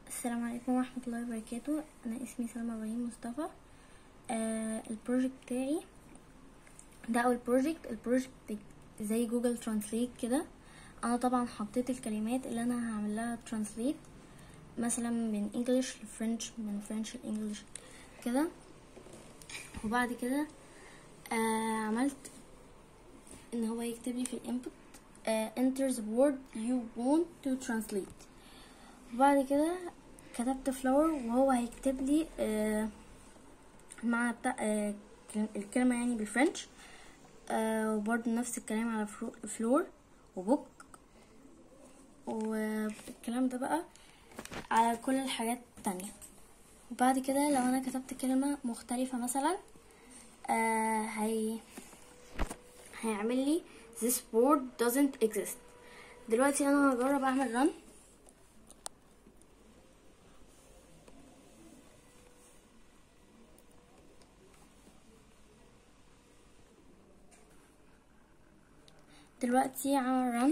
السلام عليكم ورحمة الله وبركاته أنا اسمي سلمى إبراهيم مصطفى آه البروجكت بتاعي ده أول بروجكت البروجكت زي جوجل ترانسليت كده أنا طبعا حطيت الكلمات اللي أنا هعمل لها ترانسليت مثلا من انجلش لفرنش من فرنش لانجلش كده وبعد كده آه عملت ان هو يكتب لي في الانبوت آه enter the word you want to translate وبعد كده كتبت فلاور وهو هيكتب لي آه مع بتاع آه الكلمة يعني بالفرنش آه وبرضه نفس الكلام على فلور وبوك والكلام ده بقى على كل الحاجات التانية وبعد كده لو انا كتبت كلمة مختلفة مثلا آه هي هيعمل لي this word doesn't exist دلوقتي انا هجرب اعمل run دلوقتي عمل run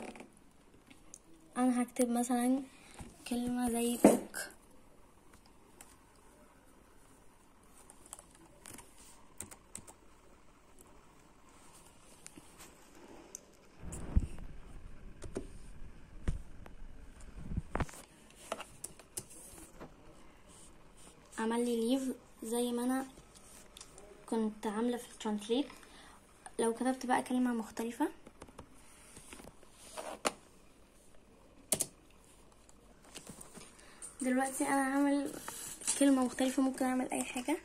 انا هكتب مثلا كلمة زي book عمل لي ليف زي ما انا كنت عامله في الترانسليت لو كتبت بقى كلمه مختلفه دلوقتي انا هعمل كلمه مختلفه ممكن اعمل اي حاجه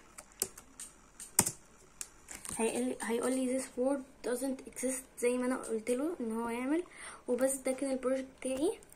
هيقول لي this word doesn't exist زي ما انا قلت له ان هو يعمل وبس ده كده البروجكت بتاعي